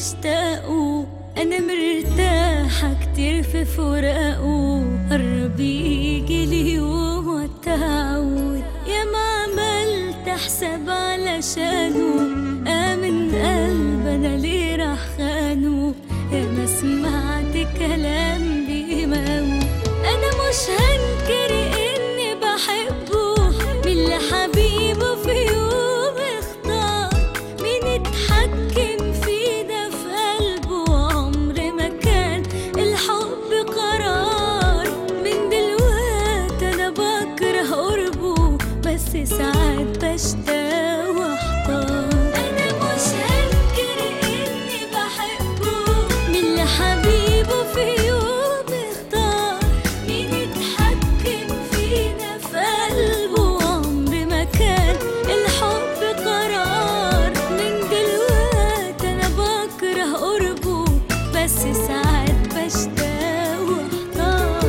بيشتاقوا أنا مرتاحة كتير في فراقه قرب يجي لي يوم والتعود يا ما عملت حساب علشانه آمن قلب أنا ليه راح خانه يا ما سمعت كلام بيموت أنا مش هنكر إني بحبه من اللي حبيبه في يوم اختار مين اتحكم في ده في قلبه عمر ما كان الحب قرار من دلوقتي أنا بكره قربه بس ساعات بشتاق واحتار أنا مش هنكر إني بحبه من اللي حبيبه في يوم اختار مين اتحكم فينا في قلبه عمر ما كان الحب قرار من دلوقتي أنا بكره قربه بس ساعات بشتاق واحتار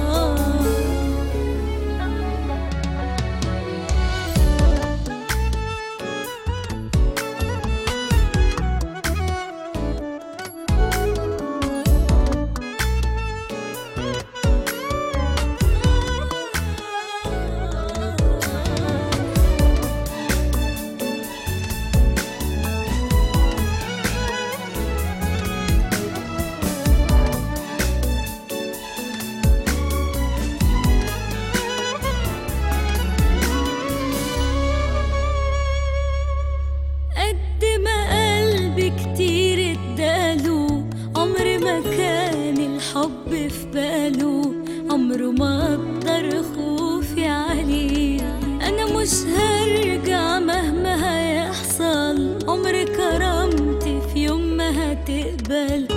قد ما قلبي كتير اداله عمر ما كان الحب في باله عمره ما قدر خوفي عليه انا مش هرجع مهما هيحصل عمر كرامتي في يوم ما هتقبل